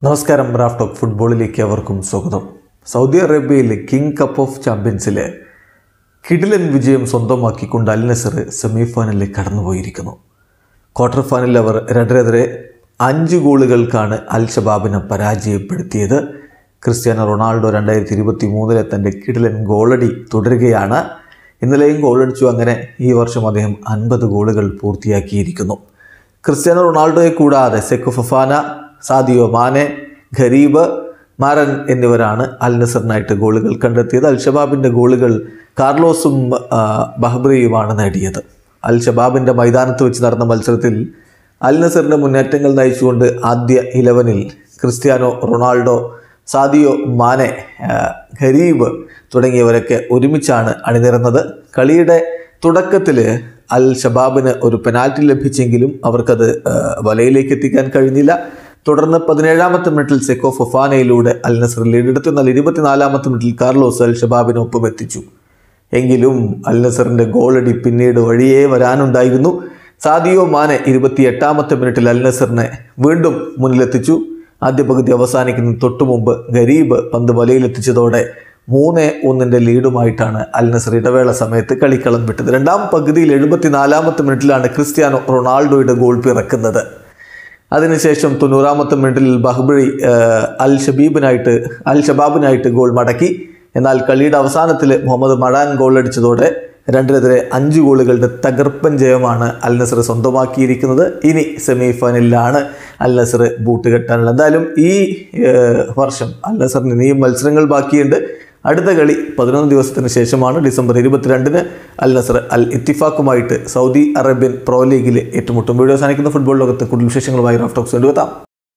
നമസ്കാരം Raf talk ഫുട്ബോളിലേക്ക് അവർക്കും സ്വാഗതം സൗദി അറേബ്യയിൽ കിങ് കപ്പ് ഓഫ് ചാമ്പ്യൻസിൽ കിടിലൻ വിജയം സ്വന്തമാക്കിക്കൊണ്ട് അൽ നസർ സെമി ഫൈനലിൽ കടന്നുപോയിരിക്കുന്നു ക്വാർട്ടർ ഫൈനലിൽ അവർ രണ്ടരെതിരെ അഞ്ച് ഗോളുകൾക്കാണ് അൽ ഷബാബിനെ പരാജയപ്പെടുത്തിയത് ക്രിസ്ത്യാനോ റൊണാൾഡോ രണ്ടായിരത്തി ഇരുപത്തി മൂന്നിലെ തൻ്റെ കിടിലൻ ഗോളടി തുടരുകയാണ് ഇന്നലെയും ഗോളടിച്ചു അങ്ങനെ ഈ വർഷം അദ്ദേഹം അൻപത് ഗോളുകൾ പൂർത്തിയാക്കിയിരിക്കുന്നു ക്രിസ്ത്യാനോ റൊണാൾഡോയെ കൂടാതെ സെക്കു ഫഫാന സാദിയോ മാനെ ഖരീബ് മാരൻ എന്നിവരാണ് അൽ നസറിനായിട്ട് ഗോളുകൾ കണ്ടെത്തിയത് അൽ ഷബാബിൻ്റെ ഗോളുകൾ കാർലോസും ആ, ബഹ്ബ്രിയുമാണ് നേടിയത് അൽ ഷബാബിൻ്റെ മൈതാനത്ത് വെച്ച് നടന്ന മത്സരത്തിൽ അൽ നസറിൻ്റെ മുന്നേറ്റങ്ങൾ നയിച്ചുകൊണ്ട് ആദ്യ ഇലവനിൽ ക്രിസ്ത്യാനോ റൊണാൾഡോ സാദിയോ മാനെ ആ, ഖരീബ് തുടങ്ങിയവരൊക്കെ ഒരുമിച്ചാണ് അണിനിരന്നത് കളിയുടെ തുടക്കത്തിൽ അൽ ഷബാബിന് ഒരു പെനാൽറ്റി ലഭിച്ചെങ്കിലും അവർക്കത് ആ, വലയിലേക്ക് എത്തിക്കാൻ കഴിഞ്ഞില്ല തുടർന്ന് പതിനേഴാമത്തെ മിനിറ്റിൽ സെക്കോ ഫൊഫാനയിലൂടെ അൽ നസർ ലീഡെടുത്തു എന്നാൽ ഇരുപത്തിനാലാമത്തെ മിനിറ്റിൽ കാർലോസ് അൽ ഷബാബിനൊപ്പം എത്തിച്ചു എങ്കിലും അൽ നസറിന്റെ ഗോളടി പിന്നീട് വഴിയേ വരാനുണ്ടായിരുന്നു സാദിയോ മാനെ ഇരുപത്തിയെട്ടാമത്തെ മിനിറ്റിൽ അൽ നസറിനെ വീണ്ടും മുന്നിലെത്തിച്ചു ആദ്യ പകുതി അവസാനിക്കുന്ന തൊട്ടു മുമ്പ് ഗരീബ് പന്ത് വലയിലെത്തിച്ചതോടെ മൂന്ന് ഒന്നിന്റെ ലീഡുമായിട്ടാണ് അൽ നസർ ഇടവേള സമയത്ത് കളിക്കളം വിട്ടത് രണ്ടാം പകുതിയിൽ എഴുപത്തിനാലാമത്തെ മിനിറ്റിലാണ് ക്രിസ്ത്യാനോ റൊണാൾഡോയുടെ ഗോൾ പിറക്കുന്നത് അതിനുശേഷം തൊണ്ണൂറാമത്തെ മിനിറ്റിൽ ബഹ്ബഴി അൽ ഷബീബിനായിട്ട് അൽ ഷബാബിനായിട്ട് ഗോൾ മടക്കി എന്നാൽ കളിയുടെ അവസാനത്തിൽ മുഹമ്മദ് മടാൻ ഗോൾ അടിച്ചതോടെ രണ്ടിനെതിരെ അഞ്ച് ഗോളുകളുടെ തകർപ്പൻ ജയമാണ് അൽ നസർ സ്വന്തമാക്കിയിരിക്കുന്നത് ഇനി സെമി ഫൈനലിലാണ് അൽ നസർ ബൂട്ട് കെട്ടാനുള്ളത് എന്തായാലും ഈ ഏഹ്, വർഷം അൽ നസറിന് ഇനിയും മത്സരങ്ങൾ ബാക്കിയുണ്ട് അടുത്ത കളി പതിനൊന്ന് ദിവസത്തിന് ശേഷമാണ് ഡിസംബർ ഇരുപത്തിരണ്ടിന് അൽ നസർ അൽ ഇത്തിഫാക്കുമായിട്ട് സൗദി അറേബ്യൻ പ്രോ ലീഗിൽ ഏറ്റുമുട്ടും വീഡിയോ അവസാനിക്കുന്ന ഫുട്ബോൾ ലോകത്ത് കൂടുതൽ വിശേഷങ്ങളുമായി റാഫ്റ്റോക്സ് കൊണ്ടുവെത്താം